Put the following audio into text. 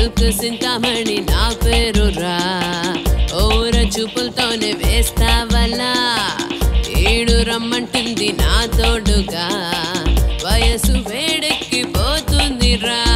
silk సింతామణి నా పేరు రా ఓర చూపులతోనే వేస్తావలా ఏడు రమ్మంటుంది నా తోడుగా వయసు వేడెక్కిపోతుంది రా